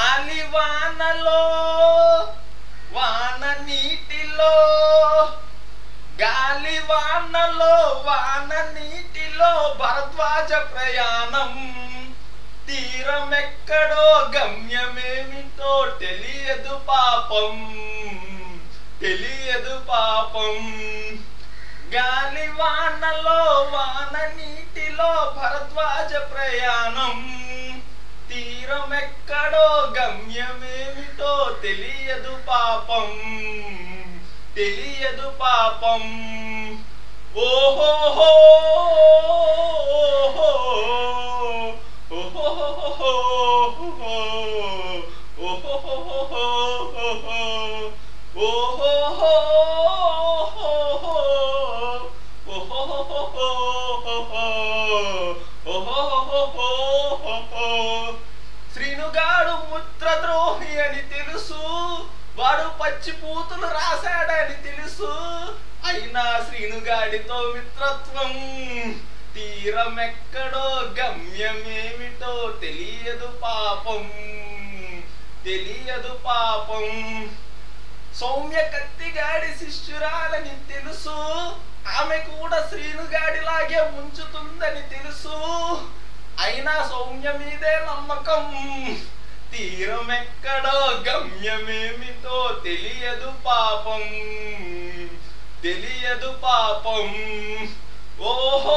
గాలి వానలో వాన నీటిలో గాలి వానలో వాన నీటిలో భరద్వాజ ప్రయాణం తీరమెక్కడో గమ్యమేమిటో తెలియదు పాపం తెలియదు పాపం గాలి వానలో వాన నీటిలో భరద్వాజ ప్రయాణం తీరమెక్కడో గమ్యమేమిటో తెలియదు పాపం తెలియదు పాపం ఓహో శ్రీనుగాడు ముద్రద్రోహి అని తెలుసు వాడు పచ్చి పూతులు రాశాడని తెలుసు అయినా శ్రీనుగాడితో మిత్రత్వం తీరమెక్కడో గమ్యమేమిటో తెలియదు పాపం తెలియదు పాపం సౌమ్య కత్తిగాడి శిష్యురాలని తెలుసు ఆమె కూడా శ్రీనుగాడిలాగే ముంచుతుందని తెలుసు అయినా సౌమ్య మీదే నమ్మకం తీరమెక్కడో గమ్యమేమిటో తెలియదు పాపం తెలియదు పాపం ఓహో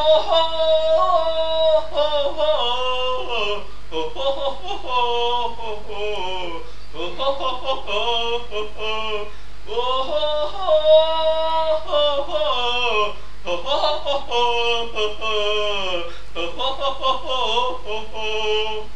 ఓహో